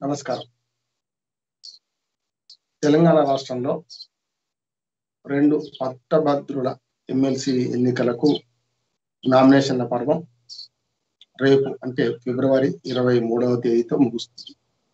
నమస్కారం తెలంగాణ రాష్ట్రంలో రెండు పట్టభద్రుల ఎమ్మెల్సీ ఎన్నికలకు నామినేషన్ల పర్వం రేపు అంటే ఫిబ్రవరి ఇరవై మూడవ తేదీతో ముగుస్తుంది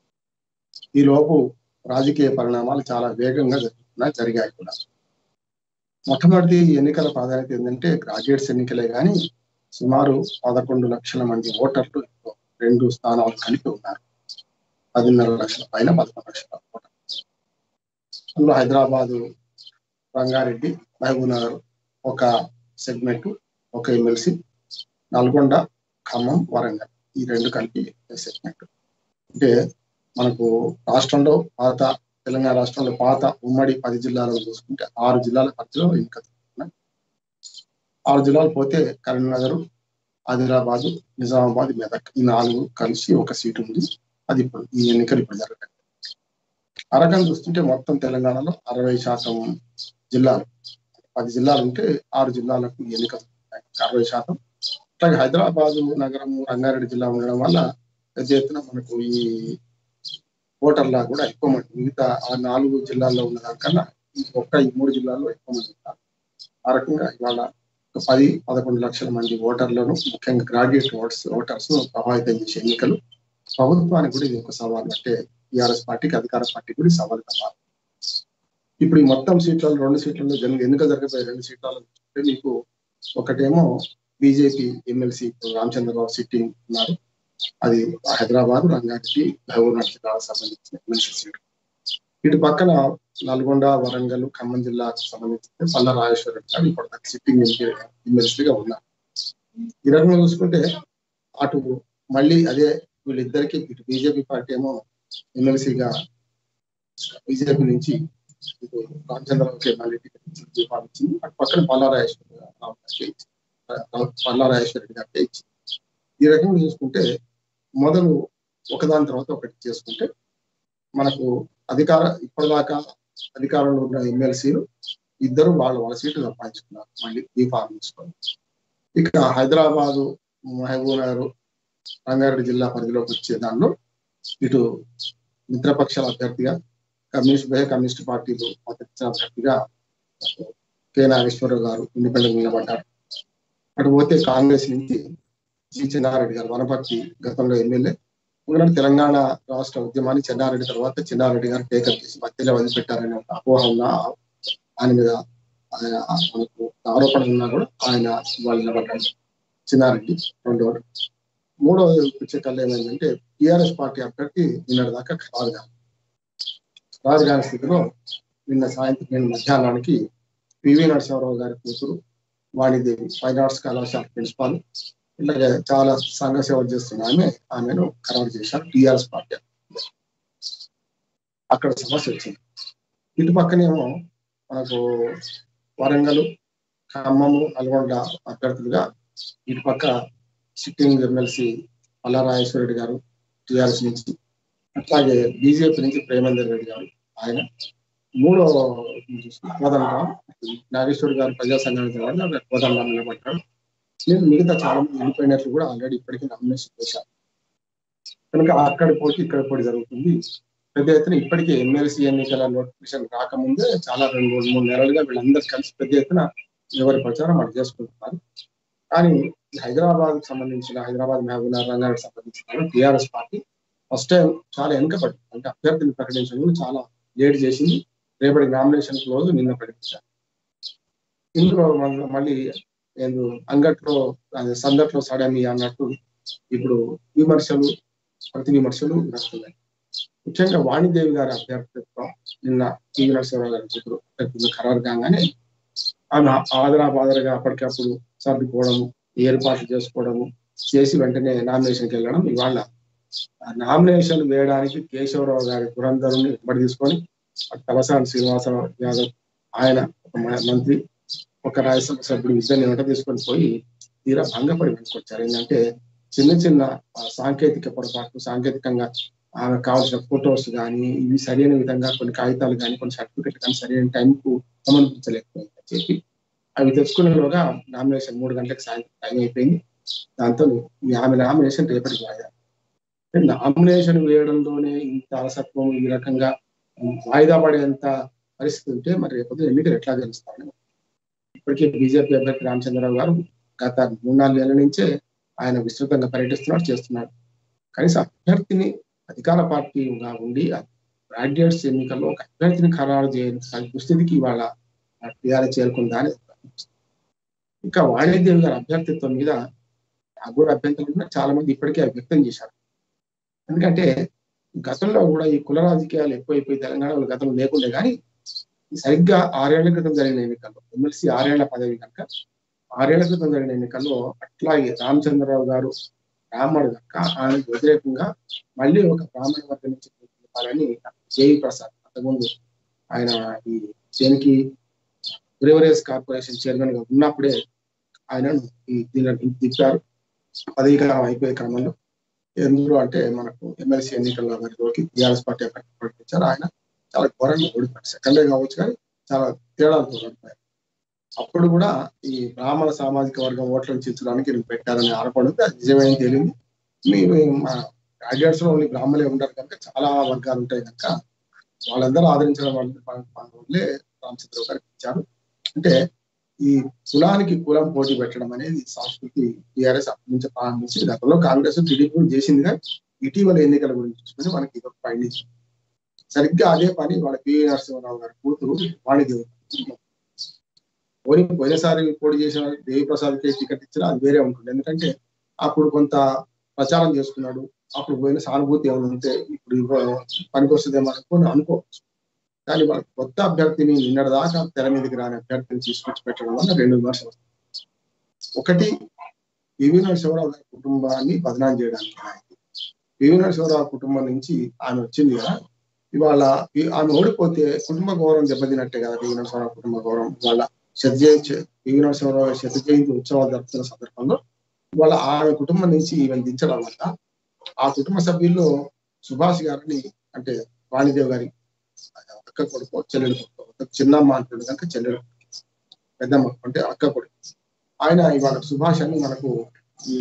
ఈలోపు రాజకీయ పరిణామాలు చాలా వేగంగా జరుగుతున్నాయి జరిగాయి కూడా మొట్టమొదటి ఎన్నికల ప్రాధాన్యత ఏంటంటే గ్రాడ్యుయేట్స్ ఎన్నికలే కానీ సుమారు పదకొండు లక్షల మంది ఓటర్లు రెండు స్థానాలు కలిపి ఉన్నారు పదిన్నర లక్షల పైన పదకొండు లక్షల ఓటర్లు అందులో హైదరాబాదు రంగారెడ్డి మహబూబ్నగర్ ఒక సెగ్మెంట్ ఒక ఎమ్మెల్సీ నల్గొండ ఖమ్మం వరంగల్ ఈ రెండు కలిపి సెగ్మెంట్ అంటే మనకు రాష్ట్రంలో పాత తెలంగాణ రాష్ట్రంలో పాత ఉమ్మడి పది జిల్లాలను చూసుకుంటే ఆరు జిల్లాల పరిధిలో ఎన్నిక జరుగుతున్నాయి ఆరు జిల్లాలు పోతే కరీంనగర్ ఆదిలాబాద్ నిజామాబాద్ మెదక్ ఈ నాలుగు కలిసి ఒక సీటు ఉంది అది ఇప్పుడు ఈ ఎన్నికలు ఇప్పుడు జరగదు ఆ రకంగా చూస్తుంటే మొత్తం తెలంగాణలో అరవై శాతం జిల్లాలు పది జిల్లాలు ఉంటే ఆరు జిల్లాలకు ఎన్నికలు అరవై శాతం అట్లాగే హైదరాబాద్ నగరం రంగారెడ్డి జిల్లా ఉండడం వల్ల పెద్ద ఎత్తున మనకు ఈ ఓటర్ల కూడా ఎక్కువ మంది మిగతా ఆ నాలుగు జిల్లాల్లో ఉన్న దానికన్నా ఈ ఒక్క ఈ మూడు జిల్లాల్లో ఎక్కువ మంది ఉంటారు ఆ రకంగా ఇవాళ ఒక పది పదకొండు లక్షల మంది ఓటర్లను ముఖ్యంగా గ్రాడ్యుయేట్ ఓటర్స్ ఓటర్స్ ప్రభావితం చేసే ఎన్నికలు ప్రభుత్వానికి కూడా ఇది ఒక సవాల్ అంటే టీఆర్ఎస్ పార్టీకి అధికార పార్టీ కూడా సవాల్ కావాలి ఇప్పుడు ఈ మొత్తం సీట్లలో రెండు సీట్లలో జన ఎన్నిక జరగబోయే రెండు సీట్లలో చూస్తే మీకు ఒకటేమో బీజేపీ ఎమ్మెల్సీ రామచంద్రరావు సిట్టింగ్ ఉన్నారు అది హైదరాబాద్ రంగారెడ్డి మహబూబ్నగర్ జిల్లాకు సంబంధించిన ఎమ్మెల్సీ సీట్ ఇటు పక్కన నల్గొండ వరంగల్ ఖమ్మం జిల్లాకు సంబంధించిన పల్ల రాజేశ్వర రెడ్డి గారు ఇప్పుడు సిట్టింగ్ ఎమ్మెల్సీగా ఉన్నారు ఈ రకంగా చూసుకుంటే అటు మళ్ళీ అదే వీళ్ళిద్దరికి ఇటు బీజేపీ పార్టీ ఏమో ఎమ్మెల్సీగా బీజేపీ నుంచి ఇటు రామచంద్రరావుకి మళ్ళీ టికెట్ దీపాలు ఇచ్చింది అటు పక్కన పల్లారాజేశ్వర పల్లారాజేశ్వర రెడ్డి గారికి ఇచ్చింది ఈ రకంగా చూసుకుంటే మొదలు ఒకదాని తర్వాత ఒకటి చేసుకుంటే మనకు అధికార ఇప్పటిదాకా అధికారంలో ఉన్న ఎమ్మెల్సీలు ఇద్దరు వాళ్ళ వాళ్ళ సీట్లు సంపాదించుకున్నారు మళ్ళీ దీపాలు తీసుకొని ఇక హైదరాబాదు మహబూబ్నగర్ రంగారెడ్డి జిల్లా పరిధిలోకి వచ్చే దానిలో ఇటు మిత్రపక్షాల అభ్యర్థిగా కమ్యూనిస్ట్ బహే కమ్యూనిస్ట్ పార్టీలు మద్దతు అభ్యర్థిగా కె నాగేశ్వరరావు గారు ఇండిపెండెంట్ నిలబడ్డారు అటు పోతే కాంగ్రెస్ నుంచి జి చెన్నారెడ్డి గారు వనపర్తి గతంలో ఎమ్మెల్యే ఎందుకంటే తెలంగాణ రాష్ట్ర ఉద్యమాన్ని చెన్నారెడ్డి తర్వాత చెన్నారెడ్డి గారు టేకప్ చేసి మధ్యలో వదిలిపెట్టారనే ఒక అపోహ ఉన్న ఆయన మీద ఆయన మనకు ఆరోపణ ఉన్నా కూడా ఆయన వాళ్ళు నిలబడ్డాడు చిన్నారెడ్డి రెండో మూడవ పిచ్చకల్లు ఏమైందంటే టిఆర్ఎస్ పార్టీ అభ్యర్థి నిన్నటి దాకా ఖరారు కాదు ఖరారు కాని స్థితిలో నిన్న సాయంత్రం నేను మధ్యాహ్నానికి పివి నరసింహారావు గారి కూతురు వాణిదేవి ఫైన్ ఆర్ట్స్ కళాశాల ప్రిన్సిపాల్ ఇట్లాగే చాలా సంఘ సేవలు చేస్తున్న ఆమె ఆమెను ఖరారు చేశారు టిఆర్ఎస్ పార్టీ అక్కడ సమస్య వచ్చింది ఇటు పక్కనేమో మనకు వరంగల్ ఖమ్మము నల్గొండ అభ్యర్థులుగా ఇటు పక్క సిట్టింగ్ ఎమ్మెల్సీ పల్లారాజేశ్వరరెడ్డి గారు టిఆర్ఎస్ నుంచి అట్లాగే బీజేపీ నుంచి ప్రేమేందర్ రెడ్డి గారు ఆయన మూడో కోదండరాం నాగేశ్వర్ గారు ప్రజా సంఘానికి కోదండరాం నిలబడ్డాడు లేదు మిగతా చాలా మంది వెళ్ళిపోయినట్లు కూడా ఆల్రెడీ ఇప్పటికీ నామినేషన్ చేశారు కనుక అక్కడి పోటీ ఇక్కడ పోటీ జరుగుతుంది పెద్ద ఎత్తున ఇప్పటికే ఎమ్మెల్సీ ఎన్నికల నోటిఫికేషన్ రాకముందే చాలా రెండు మూడు మూడు నెలలుగా వీళ్ళందరూ కలిసి పెద్ద ఎత్తున ఎవరి ప్రచారం అటు చేసుకుంటున్నారు కానీ హైదరాబాద్ సంబంధించిన హైదరాబాద్ మహబూబ్నగర్ రంగారెడ్డి సంబంధించిన టీఆర్ఎస్ పార్టీ ఫస్ట్ టైం చాలా వెనుకబడి అంటే అభ్యర్థిని ప్రకటించడం చాలా లేట్ చేసింది రేపటి నామినేషన్ క్లోజ్ నిన్న ప్రకటించారు ఇందులో మళ్ళీ నేను అంగట్లో సందట్లో సడమి అన్నట్టు ఇప్పుడు విమర్శలు ప్రతి విమర్శలు వస్తున్నాయి ముఖ్యంగా వాణిదేవి గారి అభ్యర్థిత్వం నిన్న టీవీ నరసింహరావు గారి కూతురు అభ్యర్థులు ఖరారు కాగానే ఆమె ఆదరాబాదరగా అప్పటికప్పుడు సర్దుకోవడము ఏర్పాట్లు చేసుకోవడము చేసి వెంటనే నామినేషన్కి వెళ్ళడం ఇవాళ నామినేషన్ వేయడానికి కేశవరావు గారి పురంధరుని వెంబడి తీసుకొని తలసాని శ్రీనివాసరావు యాదవ్ ఆయన ఒక మంత్రి ఒక రాజ్యసభ సభ్యుడు ఇద్దరిని వెంట తీసుకొని పోయి తీరా భంగపడి వెనుకొచ్చారు ఏంటంటే చిన్న చిన్న సాంకేతిక పొరపాట్లు సాంకేతికంగా ఆమె కావాల్సిన ఫొటోస్ కానీ ఇవి సరైన విధంగా కొన్ని కాగితాలు కానీ కొన్ని సర్టిఫికెట్ కానీ సరైన టైంకు సమర్పించలేకపోయిందని చెప్పి అవి తెచ్చుకునేలోగా నామినేషన్ మూడు గంటలకు సాయంత్రం టైం అయిపోయింది దాంతో ఆమె నామినేషన్ రేపటికి వాయిదా నామినేషన్ వేయడంలోనే ఇంత అలసత్వం ఈ రకంగా వాయిదా పడేంత పరిస్థితి ఉంటే మరి రేపు ఎన్నికలు ఎట్లా గెలుస్తారని ఇప్పటికే బీజేపీ అభ్యర్థి రామచంద్రరావు గారు గత మూడు నాలుగు నెలల నుంచే ఆయన విస్తృతంగా పర్యటిస్తున్నాడు చేస్తున్నాడు కనీసం అభ్యర్థిని అధికార పార్టీగా ఉండి గ్రాడ్యుయేట్స్ ఎన్నికల్లో ఒక అభ్యర్థిని ఖరారు చేయని దుస్థితికి ఇవాళ టీఆర్ఎస్ చేరుకుందా అని ఇంకా వాణిదేవి గారి అభ్యర్థిత్వం మీద నాకు కూడా అభ్యంతరం ఉన్నా చాలా మంది ఇప్పటికే వ్యక్తం చేశారు ఎందుకంటే గతంలో కూడా ఈ కుల రాజకీయాలు ఎక్కువైపోయి తెలంగాణలో గతంలో లేకుండే కానీ సరిగ్గా ఆరేళ్ల క్రితం జరిగిన ఎన్నికల్లో ఎమ్మెల్సీ ఆరేళ్ల పదవి కనుక ఆరేళ్ల క్రితం జరిగిన ఎన్నికల్లో అట్లాగే రామచంద్రరావు గారు బ్రాహ్మణుడు కనుక ఆయనకు వ్యతిరేకంగా మళ్ళీ ఒక బ్రాహ్మణ వర్గం నుంచి చెప్పాలని జేవి ప్రసాద్ అంతకుముందు ఆయన ఈ దేనికి బ్రేవరేజ్ కార్పొరేషన్ చైర్మన్ గా ఉన్నప్పుడే ఆయనను ఈ దీనిని తిప్పారు పదవీ కాలం అయిపోయే క్రమంలో ఎందుకు అంటే మనకు ఎమ్మెల్సీ ఎన్నికల్లో మరిలోకి టీఆర్ఎస్ పార్టీ ప్రకటించారు ఆయన చాలా ఘోరంగా ఓడిపోయారు సెకండే కావచ్చు కానీ చాలా తేడాలతో ఓడిపోయారు అప్పుడు కూడా ఈ బ్రాహ్మణ సామాజిక వర్గం ఓట్లను చించడానికి వీళ్ళు పెట్టారనే ఆరోపణ ఉంది అది నిజమేం తెలియదు మీరు మా గ్రాడ్యుయేట్స్ లో ఓన్లీ బ్రాహ్మణులే ఉంటారు కనుక చాలా వర్గాలు ఉంటాయి కనుక వాళ్ళందరూ ఆదరించడం వల్లే రామచంద్రరావు గారికి ఇచ్చారు అంటే ఈ కులానికి కులం పోటీ పెట్టడం అనేది సంస్కృతి టీఆర్ఎస్ అప్పటి నుంచి ప్రారంభించి గతంలో కాంగ్రెస్ టీడీపీ కూడా చేసింది కానీ ఇటీవల ఎన్నికల గురించి చూసుకుంటే మనకి ఇదొక ఫైండింగ్ సరిగ్గా అదే పని వాళ్ళ పివి నరసింహరావు గారి కూతురు వాణిదేవి పోయి పోయినసారి పోటీ చేసిన దేవి ప్రసాద్కి టికెట్ ఇచ్చినా అది వేరే ఉంటుంది ఎందుకంటే అప్పుడు కొంత ప్రచారం చేసుకున్నాడు అప్పుడు పోయిన సానుభూతి ఏమైనా ఉంటే ఇప్పుడు పనికి వస్తుందేమో అనుకుని అనుకోవచ్చు కానీ వాళ్ళ కొత్త అభ్యర్థిని నిన్నటి దాకా తెర మీదకి రాని అభ్యర్థిని తీసుకొచ్చి పెట్టడం వల్ల రెండు విమర్శలు వస్తాయి ఒకటి పివి నరసింహరావు గారి కుటుంబాన్ని బదనాం చేయడానికి పివి నరసింహరావు కుటుంబం నుంచి ఆమె వచ్చింది కదా ఇవాళ ఆమె ఓడిపోతే కుటుంబ గౌరవం దెబ్బతినట్టే కదా పివి నరసింహరావు కుటుంబ గౌరవం ఇవాళ శత జయంతి పివి నరసింహరావు శత జయంతి ఉత్సవాలు జరుపుతున్న సందర్భంలో ఇవాళ ఆమె కుటుంబం నుంచి ఈమెను దించడం వల్ల ఆ కుటుంబ సభ్యుల్లో సుభాష్ గారిని అంటే వాణిదేవ్ గారి అక్క కొడుకు చెల్లెలు కొడుకు చిన్నమ్మ అంటుంది కనుక చెల్లెలు పెద్దమ్మ అంటే అక్క కొడుకు ఆయన ఇవాళ సుభాష్ అని మనకు ఈ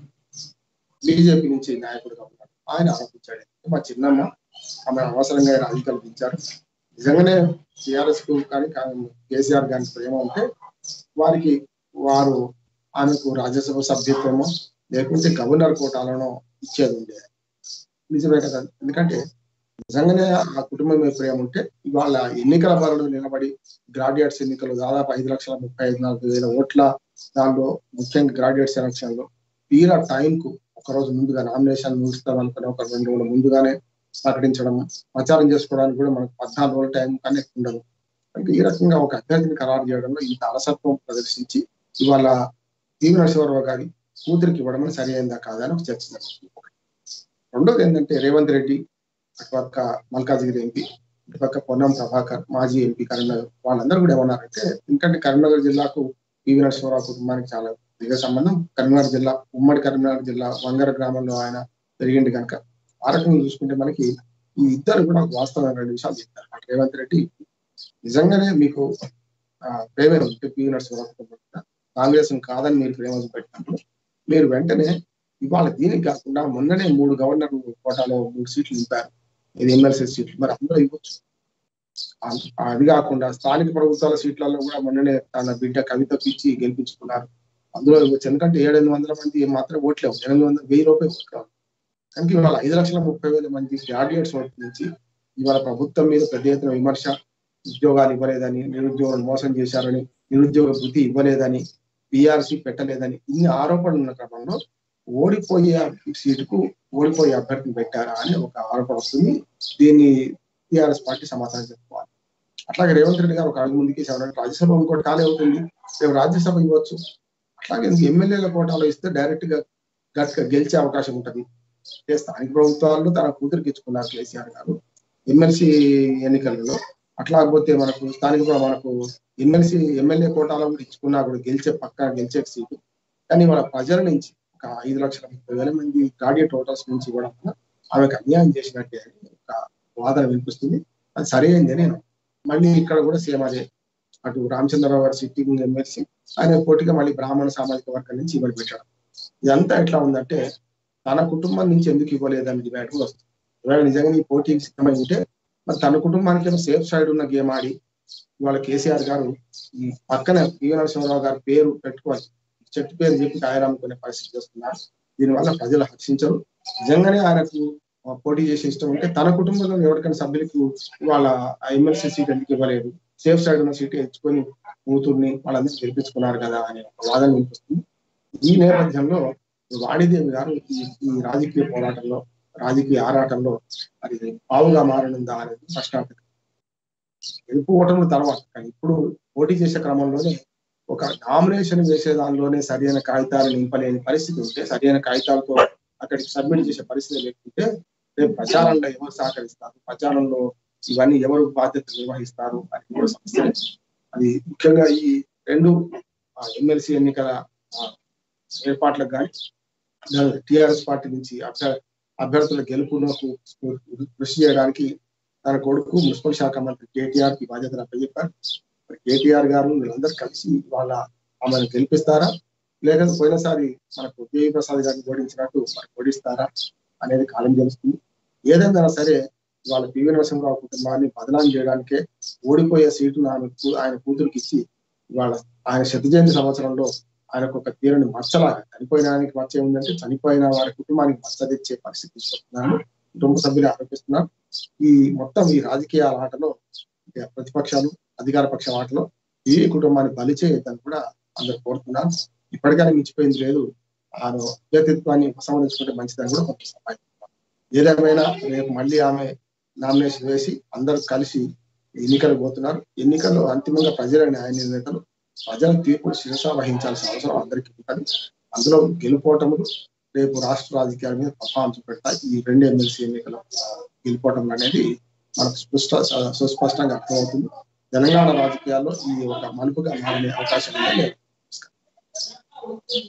బీజేపీ నుంచి నాయకుడుగా ఉన్నాడు ఆయన ఆరోపించాడు మా చిన్నమ్మ ఆమె అవసరంగా రాజకీయాలు దించారు నిజంగానే టిఆర్ఎస్ కు కానీ కేసీఆర్ గారి ప్రేమ ఉంటే వారికి వారు ఆమెకు రాజ్యసభ సభ్యత్వమో లేకుంటే గవర్నర్ కోటాలను ఇచ్చేది ఉండేది నిజమే కదా ఎందుకంటే నిజంగానే ఆ కుటుంబం మీద ప్రేమ ఉంటే ఇవాళ ఎన్నికల బరిలో నిలబడి గ్రాడ్యుయేట్స్ ఎన్నికలు దాదాపు ఐదు లక్షల ముప్పై ఐదు నాలుగు వేల ఓట్ల దానిలో ముఖ్యంగా గ్రాడ్యుయేట్స్ ఎలక్షన్ లో తీరా టైం కు ఒక రోజు ముందుగా నామినేషన్ ముగిస్తాం అనుకుని ఒక రెండు రోజుల ముందుగానే ప్రకటించడం ప్రచారం చేసుకోవడానికి కూడా మనకు పద్నాలుగు రోజుల టైం కానీ ఎక్కువ ఉండదు అంటే ఈ రకంగా ఒక అభ్యర్థిని ఖరారు చేయడంలో ఇంత అలసత్వం ప్రదర్శించి ఇవాళ పివి నరసింహారావు గారి కూతురికి ఇవ్వడం సరి అయిందా కాదా అని ఒక చర్చ జరుగుతుంది రెండోది ఏంటంటే రేవంత్ రెడ్డి అటుపక్క మల్కాజిగిరి ఎంపీ ఇటుపక్క పొన్నం ప్రభాకర్ మాజీ ఎంపీ కరీంనగర్ వాళ్ళందరూ కూడా ఏమన్నారంటే ఎందుకంటే కరీంనగర్ జిల్లాకు పివి నరసింహారావు కుటుంబానికి చాలా దిగ సంబంధం కరీంనగర్ జిల్లా ఉమ్మడి కరీంనగర్ జిల్లా వంగర గ్రామంలో ఆయన పెరిగింది కనుక ఆ రకంగా చూసుకుంటే మనకి ఈ ఇద్దరు కూడా వాస్తవమైన రెండు విషయాలు చెప్తారు అటు రేవంత్ రెడ్డి నిజంగానే మీకు ప్రేమ ఉంటే పివి నరసింహారావు కుటుంబం కాంగ్రెస్ కాదని మీరు ప్రేమ చూపెట్టినప్పుడు మీరు వెంటనే ఇవాళ దీనికి కాకుండా మొన్ననే మూడు గవర్నర్ కోటాలో మూడు సీట్లు నింపారు ఇది ఎమ్మెల్సీ సీట్లు మరి అందరూ ఇవ్వచ్చు అది కాకుండా స్థానిక ప్రభుత్వాల సీట్లలో కూడా మొన్ననే తన బిడ్డ కవిత పిచ్చి గెలిపించుకున్నారు అందులో ఇవ్వచ్చు ఎందుకంటే ఏడు వందల మంది మాత్రం ఓట్లేవు ఎనిమిది వందల వెయ్యి రూపాయలు ఓట్లు కనుక ఇవాళ ఐదు లక్షల ముప్పై వేల మంది గ్రాడ్యుయేట్స్ ఓట్ల నుంచి ఇవాళ ప్రభుత్వం మీద పెద్ద ఎత్తున విమర్శ ఉద్యోగాలు ఇవ్వలేదని నిరుద్యోగులు మోసం చేశారని నిరుద్యోగ వృత్తి ఇవ్వలేదని పిఆర్సీ పెట్టలేదని ఇన్ని ఆరోపణలు ఉన్న క్రమంలో ఓడిపోయే సీటుకు ఓడిపోయే అభ్యర్థిని పెట్టారా అని ఒక ఆరోపణ వస్తుంది దీన్ని టిఆర్ఎస్ పార్టీ సమాధానం చెప్పుకోవాలి అట్లాగే రేవంత్ రెడ్డి గారు ఒక అడుగు ముందుకి రాజ్యసభ ఇంకోటి ఖాళీ అవుతుంది రేపు రాజ్యసభ ఇవ్వచ్చు అట్లాగే ఎమ్మెల్యేల కోటాలో ఇస్తే డైరెక్ట్ గా గట్టిగా గెలిచే అవకాశం ఉంటుంది స్థానిక ప్రభుత్వాల్లో తన కూతురికి ఇచ్చుకున్నారు కేసీఆర్ గారు ఎమ్మెల్సీ ఎన్నికలలో అట్లా పోతే మనకు స్థానిక మనకు ఎమ్మెల్సీ ఎమ్మెల్యే కోటాలో కూడా ఇచ్చుకున్నా కూడా గెలిచే పక్క గెలిచే సీటు కానీ వాళ్ళ ప్రజల నుంచి ఒక ఐదు లక్షల ముప్పై వేల మంది గ్రాడ్యుయేట్ ఓటర్స్ నుంచి ఇవ్వడం వల్ల ఆమెకు అన్యాయం చేసినట్టే అని ఒక వాదన వినిపిస్తుంది అది సరైంది నేను మళ్ళీ ఇక్కడ కూడా సేమ్ అదే అటు రామచంద్రరావు గారు సిట్టింగ్ ఎమ్మెల్సీ ఆయన పోటీగా మళ్ళీ బ్రాహ్మణ సామాజిక వర్గం నుంచి ఇవ్వని పెట్టడం ఇదంతా ఎట్లా ఉందంటే తన కుటుంబం నుంచి ఎందుకు ఇవ్వలేదని డిమాండ్ కూడా వస్తుంది ఒకవేళ నిజంగా ఈ పోటీకి సిద్ధమై ఉంటే మరి తన కుటుంబానికి ఏమో సేఫ్ సైడ్ ఉన్న గేమ్ ఆడి ఇవాళ కేసీఆర్ గారు ఈ పక్కన పివి నరసింహరావు గారి పేరు పెట్టుకోవాలి చెట్టు పేరు చెప్పి కాయరాముకునే పరిస్థితి వస్తున్నారు దీనివల్ల ప్రజలు హర్షించరు నిజంగానే ఆయనకు ఆ, పోటీ చేసే ఇష్టం ఉంటే తన కుటుంబంలో ఎవరికైనా సభ్యులకు వాళ్ళ ఎమ్మెల్సీ సీట్ ఎందుకు ఇవ్వలేదు సేఫ్ సైడ్ ఉన్న సీట్ ఎంచుకొని కూతుర్ని వాళ్ళందరూ గెలిపించుకున్నారు కదా అనే ఒక వాదన వినిపిస్తుంది ఈ నేపథ్యంలో వాణిదేవి గారు ఈ ఈ రాజకీయ పోరాటంలో రాజకీయ ఆరాటంలో అది పావుగా మారనుందా అనేది ప్రశ్నార్థకం గెలుపు ఓటముల తర్వాత కానీ ఇప్పుడు పోటీ చేసే క్రమంలోనే ఒక నామినేషన్ వేసే దానిలోనే సరైన కాగితాలు నింపలేని పరిస్థితి ఉంటే సరైన కాగితాలతో అక్కడికి సబ్మిట్ చేసే పరిస్థితి లేకుంటే రేపు ప్రచారంలో ఎవరు సహకరిస్తారు ప్రచారంలో ఇవన్నీ ఎవరు బాధ్యత నిర్వహిస్తారు అని కూడా సమస్య అది ముఖ్యంగా ఈ రెండు ఎమ్మెల్సీ ఎన్నికల ఆ, ఏర్పాట్లకు కానీ టిఆర్ఎస్ పార్టీ నుంచి అభ్య- అభ్యర్థుల గెలుపునకు కృషి చేయడానికి తన కొడుకు మున్సిపల్ శాఖ మంత్రి కేటీఆర్ కి బాధ్యతలు అప్పచెప్పారు మరి కేటీఆర్ గారు వీళ్ళందరూ కలిసి వాళ్ళ ఆమెను గెలిపిస్తారా లేక పోయినసారి మనకు దేవి ప్రసాద్ గారిని జోడించినట్టు మరి ఓడిస్తారా అనేది కాలం తెలుస్తుంది ఏదైనా సరే వాళ్ళ పివి నరసింహరావు కుటుంబాన్ని బదనాం చేయడానికే ఓడిపోయే సీటును ఆమె కూ- ఆయన కూతురికి ఇచ్చి వాళ్ళ ఆయన శత జయంతి సంవత్సరంలో ఆయనకు ఒక తీరని మచ్చలాగా చనిపోయిన ఆయనకి మచ్చ ఏముందంటే చనిపోయిన వారి కుటుంబానికి మచ్చ తెచ్చే పరిస్థితి తీసుకొస్తున్నారు కుటుంబ సభ్యులు ఆరోపిస్తున్నారు ఈ మొత్తం ఈ రాజకీయ ఆటలో ఇక ప్రతిపక్షాలు అధికార పక్ష ఆటలో ఈ కుటుంబాన్ని బలి చేయొద్దని కూడా అందరు కోరుతున్నారు ఇప్పటికైనా మించిపోయింది లేదు ఆ వ్యక్తిత్వాన్ని ఉపసంహరించుకుంటే మంచిదని కూడా కొంత సహాయం ఏదేమైనా రేపు మళ్ళీ ఆమె నామినేషన్ వేసి అందరూ కలిసి ఎన్నికలు పోతున్నారు ఎన్నికల్లో అంతిమంగా ప్రజల న్యాయ నిర్ణేతలు ప్రజల తీర్పును శిరస వహించాల్సిన అవసరం అందరికీ ఉంటుంది అందులో గెలుపోవటములు రేపు రాష్ట్ర రాజకీయాల మీద ప్రభావం చూపెడతాయి ఈ రెండు ఎమ్మెల్సీ ఎన్నికల ఆ, గెలుపోవటం అనేది మనకు స్పష్ట సుస్పష్టంగా అర్థమవుతుంది తెలంగాణ రాజకీయాల్లో ఈ ఒక మలుపుగా మారే అవకాశం ఉంది